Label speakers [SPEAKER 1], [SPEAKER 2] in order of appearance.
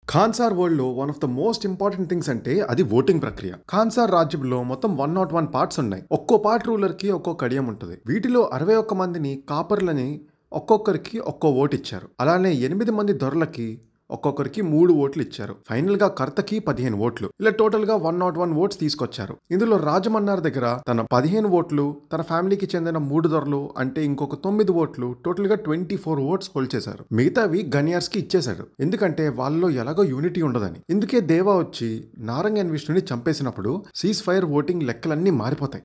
[SPEAKER 1] Khansaar world లో one of the most important things అంటే అది ఓటింగ్ ప్రక్రియ ఖాన్సార్ రాజ్యంలో మొత్తం వన్ నాట్ వన్ పార్ట్స్ ఉన్నాయి ఒక్కో పార్ట్ రూలర్ కి ఒక్కో కడియం ఉంటుంది వీటిలో అరవై ఒక్క మందిని కాపర్లని ఒక్కొక్కరికి ఒక్కో ఓటు ఇచ్చారు అలానే ఎనిమిది మంది దొరలకి ఒక్కొక్కరికి మూడు ఓట్లు ఇచ్చారు ఫైనల్ గా కర్తకి పదిహేను ఓట్లు ఇలా టోటల్ గా వన్ నాట్ వన్ ఓట్స్ తీసుకొచ్చారు ఇందులో రాజమన్నార్ దగ్గర తన పదిహేను ఓట్లు తన ఫ్యామిలీకి చెందిన మూడు దొరలు అంటే ఇంకొక తొమ్మిది ఓట్లు టోటల్ గా ట్వంటీ ఫోర్ ఓట్స్ హోల్డ్ చేశారు మిగతావి గనియార్స్ కి ఇచ్చేశాడు ఎందుకంటే వాళ్ళలో ఎలాగో యూనిటీ ఉండదని ఇందుకే దేవా వచ్చి నారంగన్ విష్ణుని చంపేసినప్పుడు సీజ్ ఫైర్ ఓటింగ్ లెక్కలన్నీ మారిపోతాయి